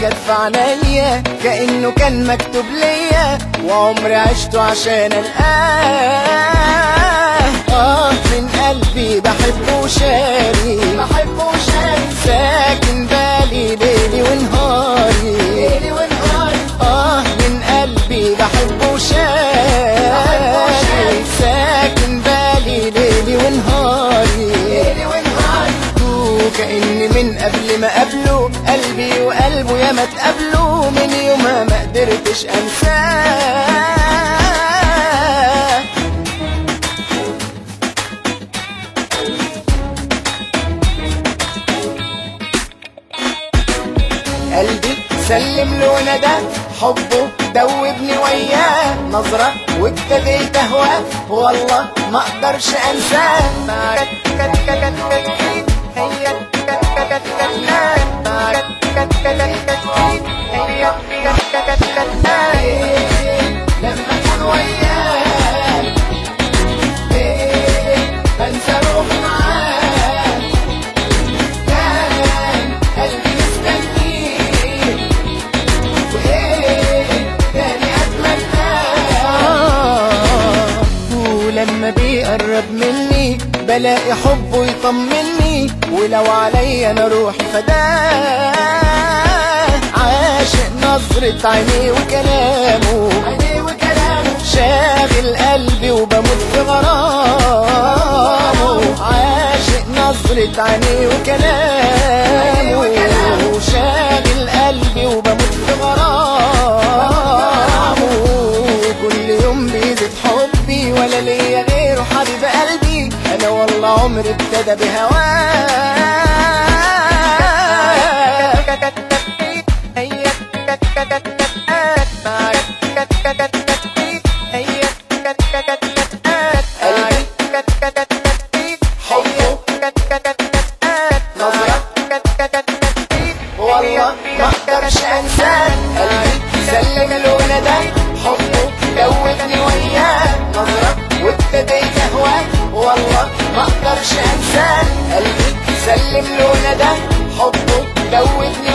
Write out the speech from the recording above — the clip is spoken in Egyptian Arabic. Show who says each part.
Speaker 1: جت في عينيا كأنه كان مكتوب ليا وعمري عشته عشان القاه اه من قلبي بحبه وشاري بحبه وشاري ساكن بالي ليلي ونهاري ليلي ونهاري اه من قلبي بحبه وشاري ساكن بالي ليلي ونهاري ليلي ونهاري وكأني من قبل ما قبله قلبي وقلبه يا ما تقابلوا من يومها ما قدرتش انساه قلبي سلم له ندى حبه دوبني وياه نظرة وابتديت اهواه والله ما اقدرش انساه معاك كت كت كت كت هي كت كت كت كت معاك كت كت كت كت هي كت كت كت كت لما اكون وياه إيه، بنسى روحي معاه كان قلبي مستنيه وايه تاني اتمناه ولما بيقرب مني بلاقي حبه يطمني ولو عليا انا روحي فداه عاشق نظرة عينيه وكلامه عينيه وكلامه شاغل قلبي وبموت في غرامه عاشق نظرة عينيه وكلامه شاغل قلبي وبموت في غرامه كل يوم بيزيد حبي ولا ليا غيره حبيب قلبي انا والله عمري ابتدى والله ما اقدرش انساه قلبي سلم لونه ده حبه دوبني وياه نظرة وابتديت اهواه والله ما اقدرش انساه قلبي سلم لونه ده حبه دوبني